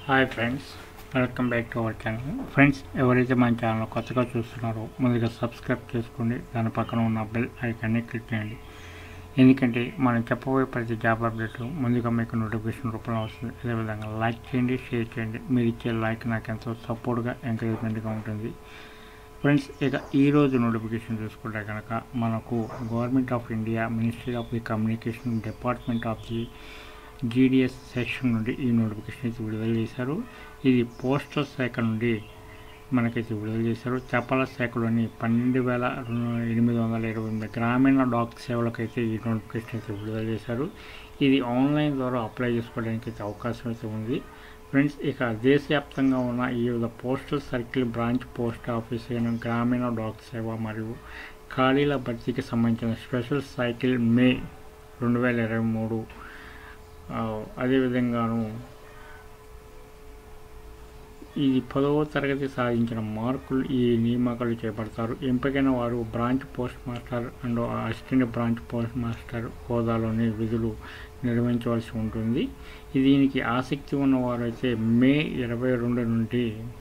hi friends welcome back to our channel friends ఎవరైతే మన channel కొత్తగా చూస్తున్నారో ముందుగా సబ్స్క్రైబ్ చేసుకోండి దాని పక్కన ఉన్న బెల్ ఐకాన్ని క్లిక్ చేయండి ఎందుకంటే మనం చెప్పబోయే ప్రతి జాబ్ అప్డేట్ ముందుగా మీకు నోటిఫికేషన్ రూపంలో వస్తుంది అదేవిధంగా లైక్ చేయండి షేర్ చేయండి మీరు ఇచ్చే లైక్ నాకు ఎంతో సపోర్ట్గా ఎంకరేజ్మెంట్గా ఉంటుంది ఫ్రెండ్స్ ఇక ఈరోజు నోటిఫికేషన్ చూసుకుంటే కనుక మనకు government of India ministry of the communication department of the GDS section నుండి ఈ నోటిఫికేషన్ అయితే విడుదల చేశారు ఇది పోస్టల్ శాఖ నుండి మనకైతే విడుదల చేశారు చపల శాఖలోని పన్నెండు వేల ఎనిమిది వందల ఇరవై ఎనిమిది గ్రామీణ డాక్ సేవలకైతే ఈ నోటిఫికేషన్ అయితే విడుదల చేశారు ఇది ఆన్లైన్ ద్వారా అప్లై చేసుకోవడానికి అయితే అవకాశం అయితే ఉంది ఫ్రెండ్స్ ఇక దేశవ్యాప్తంగా ఉన్న ఈ వివిధ postal circle branch post office అయిన గ్రామీణ డాక్ సేవ మరియు ఖాళీల భర్తీకి సంబంధించిన స్పెషల్ సైకిల్ మే రెండు వేల ఇరవై మూడు ఆ, అదేవిధంగాను ఇది పదవ తరగతి సాధించిన మార్కులు ఈ నియామకాలు చేపడతారు ఎంపికైన వారు branch post master and assistant branch post master హోదాలోని విధులు నిర్వహించవలసి ఉంటుంది ఇది దీనికి ఆసక్తి ఉన్న వారైతే మే ఇరవై రెండు నుండి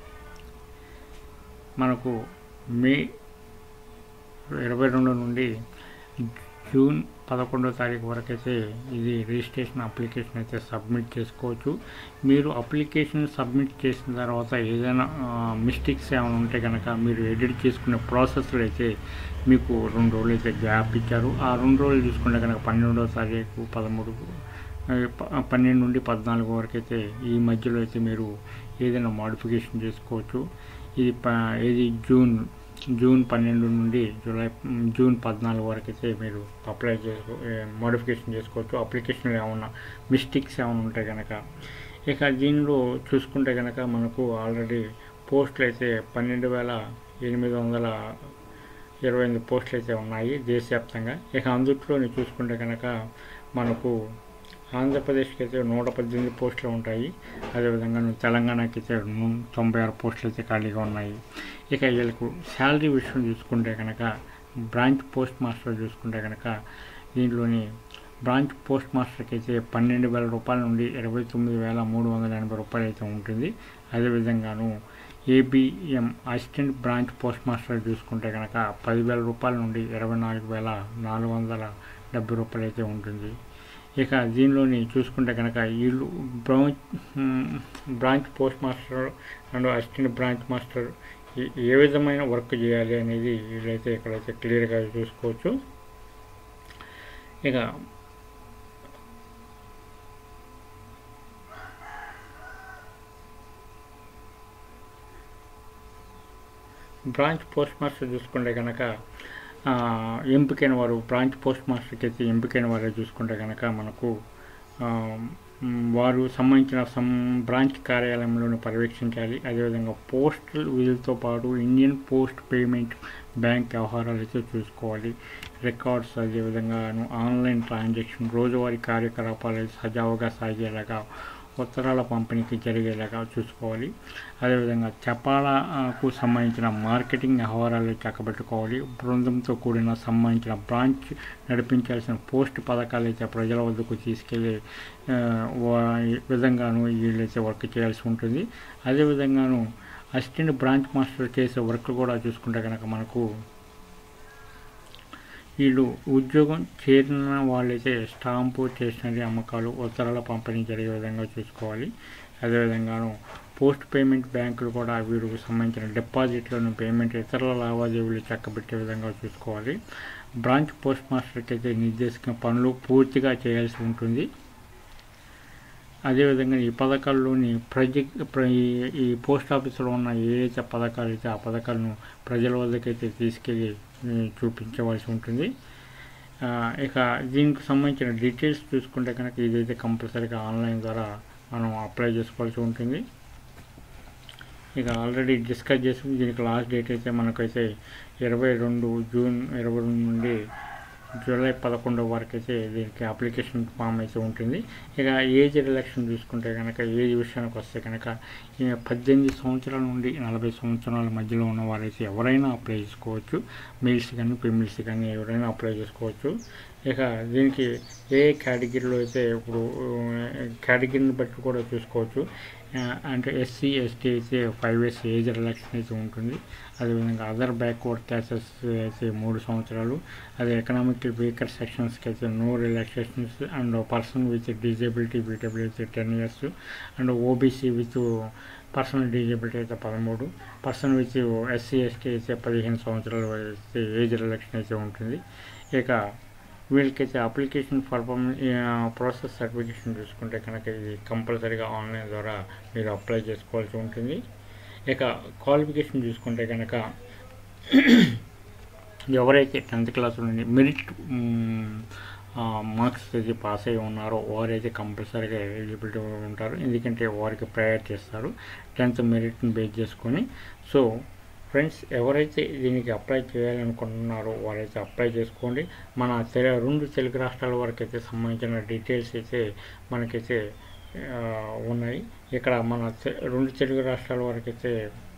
మనకు మే ఇరవై రెండు నుండి జూన్ పదకొండో తారీఖు వరకు అయితే ఇది రిజిస్ట్రేషన్ అప్లికేషన్ అయితే సబ్మిట్ చేసుకోవచ్చు మీరు అప్లికేషన్ సబ్మిట్ చేసిన తర్వాత ఏదైనా మిస్టేక్స్ ఏమైనా ఉంటే కనుక మీరు ఎడిట్ చేసుకునే ప్రాసెస్లో అయితే మీకు రెండు రోజులు అయితే గ్యాప్ ఇచ్చారు ఆ రెండు రోజులు చూసుకుంటే కనుక పన్నెండో తారీఖు పదమూడు ఆ, ప- పన్నెండు నుండి పద్నాలుగు వరకు అయితే ఈ మధ్యలో అయితే మీరు ఏదైనా మోడిఫికేషన్ చేసుకోవచ్చు ఇది ప ఇది జూన్ జూన్ పన్నెండు నుండి జూలై జూన్ పద్నాలుగు వరకు అయితే మీరు అప్లై చేసుకో మోడిఫికేషన్ చేసుకోవచ్చు అప్లికేషన్లో ఏమన్నా మిస్టేక్స్ ఏమైనా ఉంటే కనుక ఇక దీనిలో చూసుకుంటే కనుక మనకు ఆల్రెడీ పోస్టులు అయితే పన్నెండు వేల ఎనిమిది వందల ఇరవై ఎనిమిది పోస్టులు అయితే ఉన్నాయి దేశవ్యాప్తంగా ఇక అందుట్లోని చూసుకుంటే కనుక మనకు ఆంధ్రప్రదేశ్కి అయితే నూట పద్దెనిమిది పోస్టులు ఉంటాయి అదేవిధంగా తెలంగాణకి అయితే ను- తొంభై ఆరు పోస్టులు అయితే ఖాళీగా ఉన్నాయి ఇక వీళ్ళకు శాలరీ విషయం చూసుకుంటే కనుక బ్రాంచ్ పోస్ట్ మాస్టర్ చూసుకుంటే కనుక దీంట్లోని బ్రాంచ్ పోస్ట్ మాస్టర్కి అయితే పన్నెండు వేల రూపాయల నుండి ఇరవై తొమ్మిది వేల మూడు వందల ఎనభై రూపాయలు అయితే ఉంటుంది అదేవిధంగాను ABM assistant branch post master చూసుకుంటే కనుక పదివేల రూపాయల నుండి ఇరవై నాలుగు వేల నాలుగు వందల డెబ్బై రూపాయలు అయితే ఉంటుంది ఇక దీనిలోని చూసుకుంటే కనుక వీళ్ళు బ్రాంచ్ మ్, branch post master and assistant branch master ఏ- ఏ విధమైన వర్క్ చేయాలి అనేది వీళ్ళైతే ఇక్కడైతే క్లియర్గా చూసుకోవచ్చు ఇక బ్రాంచ్ పోస్ట్ మాస్టర్ చూసుకుంటే కనుక ఆ, ఎంపికైన వారు బ్రాంచ్ పోస్ట్ మాస్టర్కి అయితే ఎంపికైన వారే చూసుకుంటే కనుక మనకు ఆ, మ్, వారు సంబంధించిన సం బ్రాంచ్ కార్యాలయంలోనే పర్యవేక్షించాలి అదేవిధంగా పోస్టల్ విధులతో పాటు ఇండియన్ పోస్ట్ పేమెంట్ బ్యాంక్ వ్యవహారాలు అయితే చూసుకోవాలి రికార్డ్స్ అదేవిధంగా ఆన్లైన్ ట్రాన్సాక్షన్ రోజువారీ కార్యకలాపాలు అయితే సజావుగా సాగేలాగా ఉత్తరాల పంపిణీకి జరిగేలాగా చూసుకోవాలి అదేవిధంగా చపాలాకు సంబంధించిన మార్కెటింగ్ వ్యవహారాలు చక్కబెట్టుకోవాలి బృందంతో కూడిన సంబంధించిన బ్రాంచ్ నడిపించాల్సిన పోస్ట్ పథకాలు అయితే ప్రజల వద్దకు తీసుకెళ్లే ఆ, వా- విధంగాను వీళ్ళైతే వర్క్ చేయాల్సి ఉంటుంది అదేవిధంగాను అసిస్టెంట్ బ్రాంచ్ మాస్టర్ చేసే వర్క్ కూడా చూసుకుంటే కనుక మనకు వీళ్ళు ఉద్యోగం చేరిన వాళ్ళైతే స్టాంపు స్టేషనరీ అమ్మకాలు ఉత్తరాల పంపిణీ జరిగే విధంగా చూసుకోవాలి అదేవిధంగాను పోస్ట్ పేమెంట్ బ్యాంకులు కూడా వీరికి సంబంధించిన డిపాజిట్లను పేమెంట్ ఇతరుల లావాదేవీలు చక్కబెట్టే విధంగా చూసుకోవాలి బ్రాంచ్ పోస్ట్ మాస్టర్కి అయితే నిర్దేశించిన పనులు పూర్తిగా చేయాల్సి ఉంటుంది అదేవిధంగా ఈ పథకాల్లోని ప్రజ ప్ర- ఈ- ఈ పోస్ట్ ఆఫీసులో ఉన్న ఏదైతే పథకాలు అయితే ఆ పథకాలను ప్రజల వద్దకైతే తీసుకెళ్ళి ఈ, చూపించవలసి ఉంటుంది ఆ, ఇక దీనికి సంబంధించిన డీటెయిల్స్ చూసుకుంటే కనుక ఇదైతే కంపల్సరీగా ఆన్లైన్ ద్వారా మనం అప్లై చేసుకోవాల్సి ఉంటుంది ఇక ఆల్రెడీ డిస్కస్ చేసి దీనికి లాస్ట్ డేట్ అయితే మనకైతే ఇరవై రెండు జూన్ ఇరవై రెండు నుండి జూలై పదకొండవ వరకు అయితే దీనికి అప్లికేషన్ ఫామ్ అయితే ఉంటుంది ఇక ఏజ్ రిలక్షన్ చూసుకుంటే కనుక ఏజ్ విషయానికి వస్తే కనుక ఈ పద్దెనిమిది సంవత్సరాల నుండి నలభై సంవత్సరాల మధ్యలో ఉన్న వారైతే ఎవరైనా అప్లై చేసుకోవచ్చు మేల్స్ కానీ ఫీమేల్స్ కానీ ఎవరైనా అప్లై చేసుకోవచ్చు ఇక దీనికి ఏ కేటగిరీలో అయితే ఇప్పుడు కేటగిరీని బట్టి కూడా చూసుకోవచ్చు ఆ, అంటే ఎస్సీ ఎస్టీ అయితే ఫైవ్ ఇయర్స్ ఏజ్ రిలాక్షన్ అయితే ఉంటుంది అదేవిధంగా అదర్ బ్యాక్వర్డ్ క్లాసెస్ అయితే మూడు సంవత్సరాలు అదే ఎకనామికల్ వీకర్ సెక్షన్స్కి అయితే no relaxations and person with disability బీటబిలిటీ అయితే ten years and OBC with personal disability అయితే పదమూడు పర్సన్ విత్ ఎస్సీ ఎస్టీ అయితే పదిహేను సంవత్సరాలు అయితే ఏజ్ రిలాక్షన్ అయితే ఉంటుంది ఇక వీళ్ళకైతే అప్లికేషన్ పర్ఫార్మెన్స్ ప్రాసెస్ సర్టిఫికేషన్ చూసుకుంటే కనుక ఇది కంపల్సరీగా ఆన్లైన్ ద్వారా మీరు అప్లై చేసుకోవాల్సి ఉంటుంది ఇక క్వాలిఫికేషన్ చూసుకుంటే కనుక ఎవరైతే టెన్త్ క్లాస్ నుండి మెరిట్ మార్క్స్ అయితే పాస్ అయి ఉన్నారో వారైతే కంపల్సరీగా ఎలిజిబిలిటీ ఉంటారు ఎందుకంటే వారికి ప్రయారిటీ ఇస్తారు టెన్త్ మెరిట్ని బేస్ చేసుకొని సో ఫ్రెండ్స్ ఎవరైతే దీనికి అప్లై చేయాలనుకుంటున్నారో వారైతే అప్లై చేసుకోండి మన తెల రెండు తెలుగు రాష్ట్రాల వరకు అయితే సంబంధించిన డీటెయిల్స్ అయితే మనకైతే ఆ, ఉన్నాయి ఇక్కడ మన తె- రెండు తెలుగు రాష్ట్రాల వరకు అయితే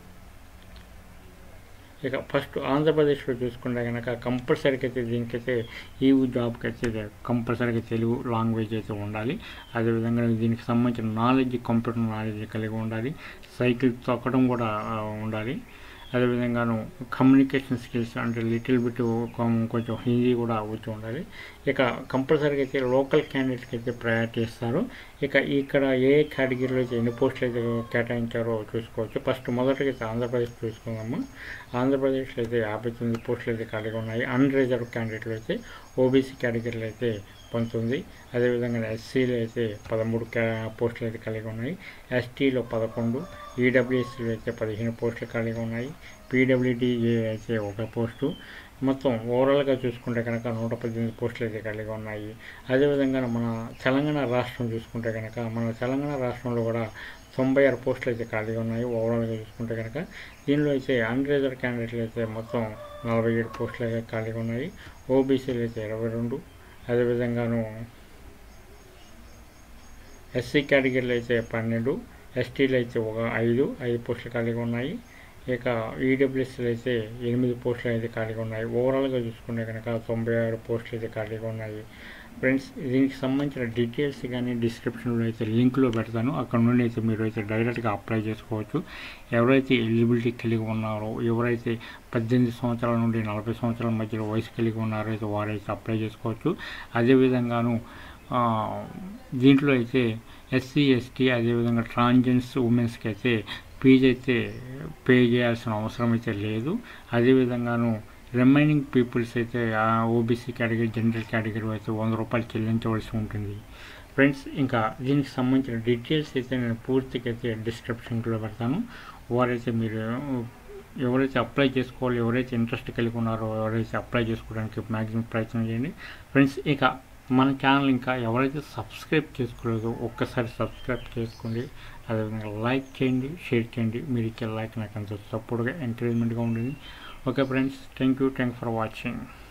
ఇక ఫస్ట్ ఆంధ్రప్రదేశ్లో చూసుకుంటే కనుక కంపల్సరీగా అయితే దీనికైతే ఈ జాబ్కి అయితే కంపల్సరీగా తెలుగు లాంగ్వేజ్ అయితే ఉండాలి అదేవిధంగా దీనికి సంబంధించిన నాలెడ్జ్ కంప్యూటర్ నాలెడ్జ్ కలిగి ఉండాలి సైకిల్ తొక్కడం కూడా ఆ, ఉండాలి అదేవిధంగాను కమ్యూనికేషన్ స్కిల్స్ అంటే లిటిల్ బిట్ కొంచెం హిందీ కూడా వచ్చి ఉండాలి ఇక కంపల్సరీగా అయితే లోకల్ క్యాండిడేట్కి అయితే ప్రయారిటీ ఇస్తారు ఇక ఇక్కడ ఏ కేటగిరీలో అయితే ఎన్ని పోస్టులు అయితే కేటాయించారో చూసుకోవచ్చు ఫస్ట్ మొదటగా అయితే ఆంధ్రప్రదేశ్ చూసుకుందాము ఆంధ్రప్రదేశ్లో అయితే యాభై తొమ్మిది పోస్టులు అయితే ఖాళీగా ఉన్నాయి అన్రిజర్వ్ క్యాండిడేట్లు అయితే ఓబీసీ కేటగిరీలో అయితే పంతొమ్మిది అదేవిధంగా ఎస్సీలో అయితే పదమూడు క్యా పోస్టులు అయితే కలిగి ఉన్నాయి ఎస్టీలో పదకొండు ఈడబ్ల్యూఎస్సీలో అయితే పదిహేను పోస్టులు ఖాళీగా ఉన్నాయి పీడబ్ల్యూడీఏ అయితే ఒక పోస్టు మొత్తం ఓవరాల్గా చూసుకుంటే కనుక నూట పద్దెనిమిది పోస్టులు అయితే ఖాళీగా ఉన్నాయి అదేవిధంగా మన తెలంగాణ రాష్ట్రం చూసుకుంటే కనుక మన తెలంగాణ రాష్ట్రంలో కూడా తొంభై ఆరు పోస్టులు అయితే ఖాళీగా ఉన్నాయి ఓవరాల్గా చూసుకుంటే కనుక దీనిలో అయితే అన్రిజర్వ్ క్యాండిడేట్లు అయితే మొత్తం నలభై ఏడు పోస్టులు అయితే ఖాళీగా ఉన్నాయి ఓబీసీలు అయితే ఇరవై రెండు అదేవిధంగాను ఎస్సీ కేటగిరీలో అయితే పన్నెండు ఎస్టీలో అయితే ఒక ఐదు ఐదు పోస్టులు ఖాళీగా ఉన్నాయి ఇక ఈడబ్ల్యూఎస్లో అయితే ఎనిమిది పోస్టులు అయితే ఖాళీగా ఉన్నాయి ఓవరాల్గా చూసుకుంటే కనుక తొంభై ఆరు పోస్టులు అయితే ఖాళీగా ఉన్నాయి ఫ్రెండ్స్ దీనికి సంబంధించిన డీటెయిల్స్ కానీ డిస్క్రిప్షన్లో అయితే లింక్లో పెడతాను అక్కడ నుండి అయితే మీరు అయితే డైరెక్ట్గా అప్లై చేసుకోవచ్చు ఎవరైతే ఎలిజిబిలిటీ కలిగి ఉన్నారో ఎవరైతే పద్దెనిమిది సంవత్సరాల నుండి నలభై సంవత్సరాల మధ్యలో వయసు కలిగి ఉన్నారో అయితే వారైతే అప్లై చేసుకోవచ్చు అదేవిధంగాను ఆ, దీంట్లో అయితే ఎస్సీ ఎస్టీ అదేవిధంగా ట్రాన్జెండ్స్ ఉమెన్స్కి అయితే ఫీజు అయితే పే చేయాల్సిన అవసరం అయితే లేదు అదేవిధంగాను రిమైనింగ్ పీపుల్స్ అయితే ఓబీసీ కేటగిరీ జనరల్ కేటగిరీ అయితే వంద రూపాయలు చెల్లించవలసి ఉంటుంది ఫ్రెండ్స్ ఇంకా దీనికి సంబంధించిన డీటెయిల్స్ అయితే నేను పూర్తిగా అయితే డిస్క్రిప్షన్లో పెడతాను వారైతే మీరు ఎవరైతే అప్లై చేసుకోవాలి ఎవరైతే ఇంట్రెస్ట్ కలిగి ఉన్నారో ఎవరైతే అప్లై చేసుకోవడానికి మ్యాక్సిమం ప్రయత్నం చేయండి ఫ్రెండ్స్ ఇక మన ఛానల్ ఇంకా ఎవరైతే సబ్స్క్రైబ్ చేసుకోలేదో ఒక్కసారి సబ్స్క్రైబ్ చేసుకోండి అదేవిధంగా లైక్ చేయండి షేర్ చేయండి మీరు ఇచ్చే లైక్ నాకు అంత సపోర్ట్గా ఎంకరేజ్మెంట్గా ఉంటుంది okay friends thank you thank for watching